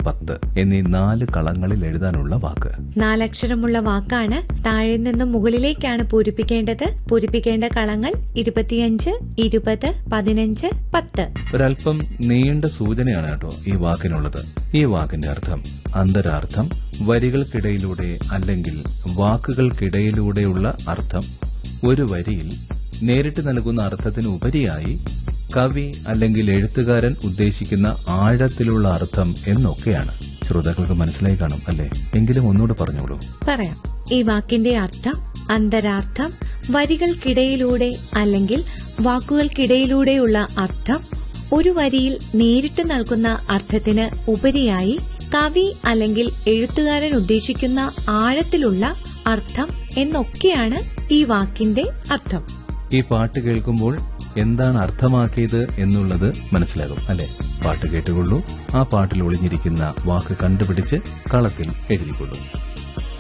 പത്ത് എന്നീ നാല് കളങ്ങളിൽ എഴുതാനുള്ള വാക്ക് നാലക്ഷരമുള്ള വാക്കാണ് താഴെ നിന്നും മുകളിലേക്കാണ് പൂരിപ്പിക്കേണ്ടത് പൂരിപ്പിക്കേണ്ട കളങ്ങൾ ഇരുപത്തിയഞ്ച് ഇരുപത് പതിനഞ്ച് പത്ത് ഒരല്പം നീണ്ട സൂചനയാണ് കേട്ടോ ഈ വാക്കിനുള്ളത് ഈ വാക്കിന്റെ അർത്ഥം അന്തരാർത്ഥം വരികൾക്കിടയിലൂടെ അല്ലെങ്കിൽ വാക്കുകൾക്കിടയിലൂടെയുള്ള അർത്ഥം ഒരു വരിയിൽ നേരിട്ട് നൽകുന്ന അർത്ഥത്തിന് ഉപരിയായി കവി അല്ലെങ്കിൽ എഴുത്തുകാരൻ ഉദ്ദേശിക്കുന്ന ആഴത്തിലുള്ള അർത്ഥം എന്നൊക്കെയാണ് ശ്രോതാക്കൾക്ക് മനസ്സിലായി കാണും അല്ലേ എങ്കിലും ഒന്നുകൂടെ പറഞ്ഞോളൂ പറയാം ഈ വാക്കിന്റെ അർത്ഥം അന്തരാർത്ഥം വരികൾക്കിടയിലൂടെ അല്ലെങ്കിൽ വാക്കുകൾക്കിടയിലൂടെയുള്ള അർത്ഥം ഒരു വരിയിൽ നേരിട്ട് നൽകുന്ന അർത്ഥത്തിന് ഉപരിയായി കവി അല്ലെങ്കിൽ എഴുത്തുകാരൻ ഉദ്ദേശിക്കുന്ന ആഴത്തിലുള്ള അർത്ഥം എന്നൊക്കെയാണ് ഈ വാക്കിന്റെ അർത്ഥം ഈ പാട്ട് കേൾക്കുമ്പോൾ എന്താണ് അർത്ഥമാക്കിയത് എന്നുള്ളത് മനസ്സിലാകും അല്ലെ പാട്ട് കേട്ടുകൊള്ളൂ ആ പാട്ടിൽ ഒളിഞ്ഞിരിക്കുന്ന വാക്ക് കണ്ടുപിടിച്ച് കളത്തിൽ എഴുതിക്കൊള്ളൂ